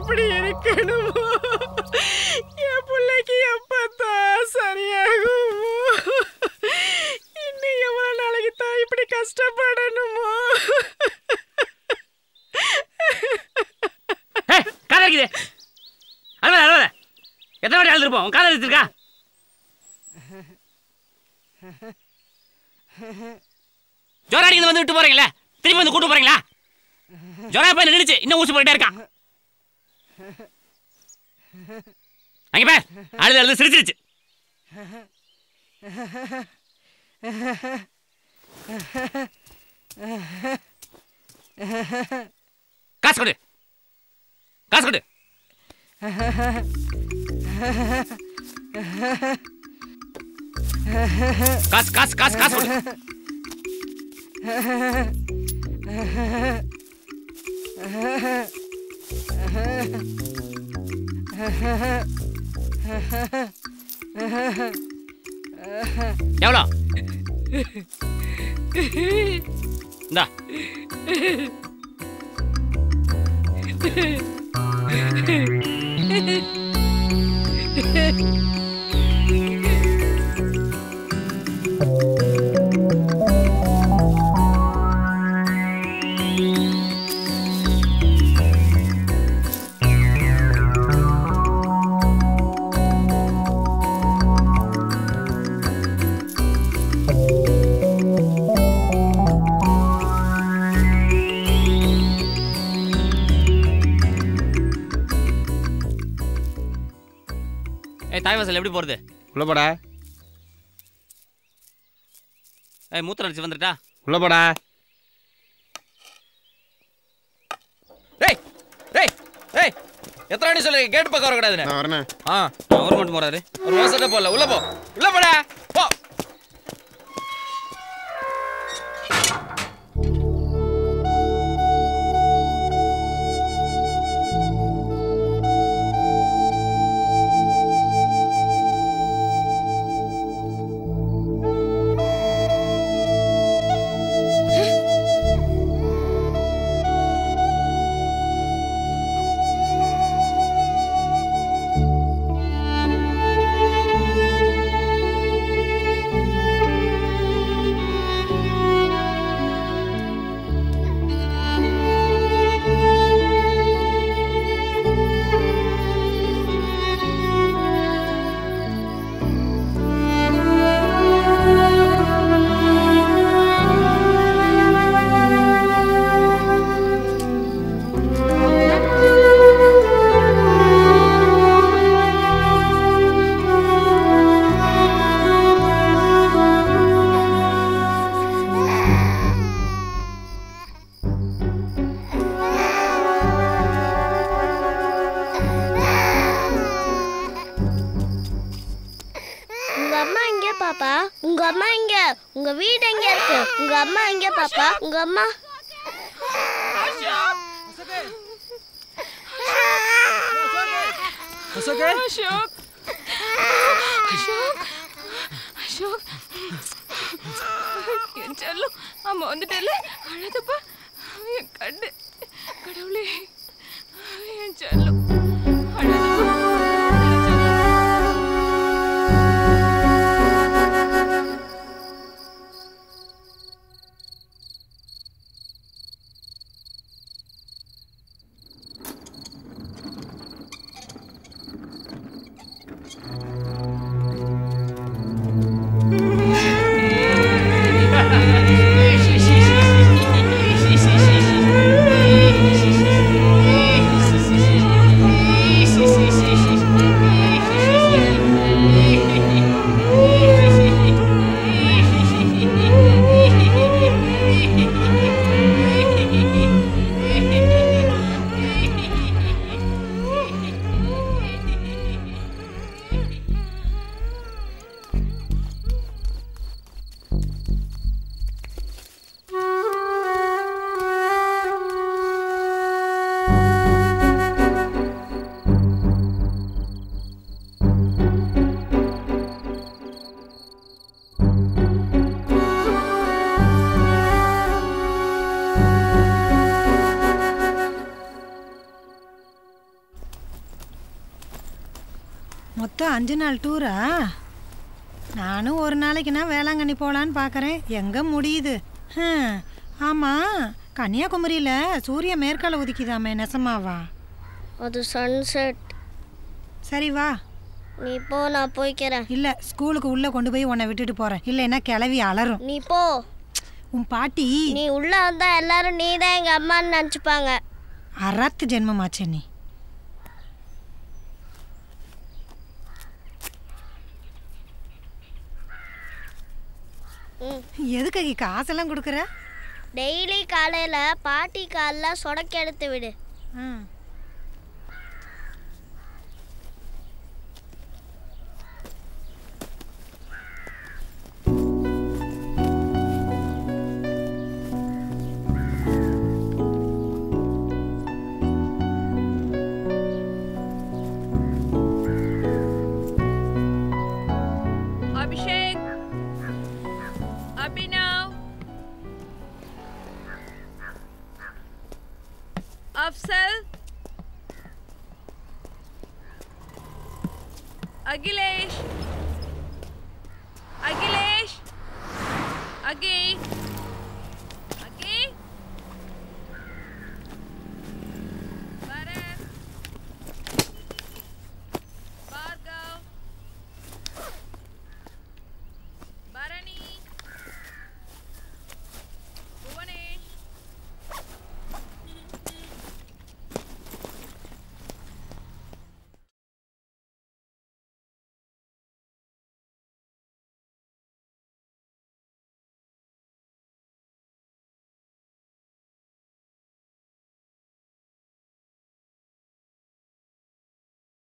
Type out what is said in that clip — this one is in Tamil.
இப்படி இருக்கணுமோ என் பிள்ளைக்கு எப்பத்தான் சரியாகுமோ இன்னும் எவ்வளவு நாளைக்கு தான் இப்படி கஷ்டப்படணுமோ காதல் இருக்குது அழுவல அழுவல எத்தனை வாட்டி அழுதுருப்போம் உன் காதல் எடுத்துருக்கா ஜோரா அடிக்கிறது வந்து விட்டு போறீங்களா திரும்பி வந்து கூட்டு போறீங்களா ஜோரா போய் நின்றுச்சு இன்னும் ஊசி போயிட்டே இருக்கான் அங்க பேர் அழுது அழுது சிரிச்சிருச்சு காசு கொடு காசு கொடு காசு காசு காசு காசு கொடு எவ்வளோ இந்தா ஏய் தாய் வாசல் எப்படி போறது உள்ள போடா ஏய் மூத்திரம் அடிச்சு வந்துட்டா உள்ள போடா டேய் டேய் டேய் எத்தனை வாட்டி சொல்லி கேட் பக்கம் வரக்கூடாதுன்னு நான் வரேன் ஆ அவர் மட்டும் போறாரு ஒரு மாசத்தை போடல உள்ள போ உள்ள போடா போ உங்க அம்மா எங்க பாப்பா உங்க அம்மா எங்க உங்க வீடு எங்க இருக்கு உங்க அம்மா எங்க பாப்பா உங்க அம்மா அசோக் அசோக் அசோக் அசோக் என் செல்லம் அம்மா வந்துட்டேல அழதப்பா என் கண்ணு கடவுளே என் செல்லம் அழதப்பா ஆ மொத்தம் அஞ்சு நாள் டூரா நானும் ஒரு நாளைக்குனா வேளாங்கண்ணி போகலான்னு பார்க்குறேன் எங்கே முடியுது ஹம், ஆமாம் கன்னியாகுமரியில் சூரிய மேற்கால உதிக்குதாமே நெசமாவா அது சன்செட் சரி வா நீ போ நான் போய்க்கிறேன் இல்லை ஸ்கூலுக்கு உள்ளே கொண்டு போய் உன்னை விட்டுட்டு போகிறேன் இல்லைன்னா கிளவி அலறும் நீ போ உன் பாட்டி நீ உள்ள வந்தா எல்லாரும் நீ தான் எங்க அம்மான்னு நினச்சிப்பாங்க அறத்து ஜென்மமாச்சே நீ ம் எதுக்கு காசெல்லாம் கொடுக்குற டெய்லி காலையில பாட்டி காலில் சொடக்கு எடுத்து விடு ம் Abhishek. Abhinav. Afsal. Agilesh. Agilesh. Agi.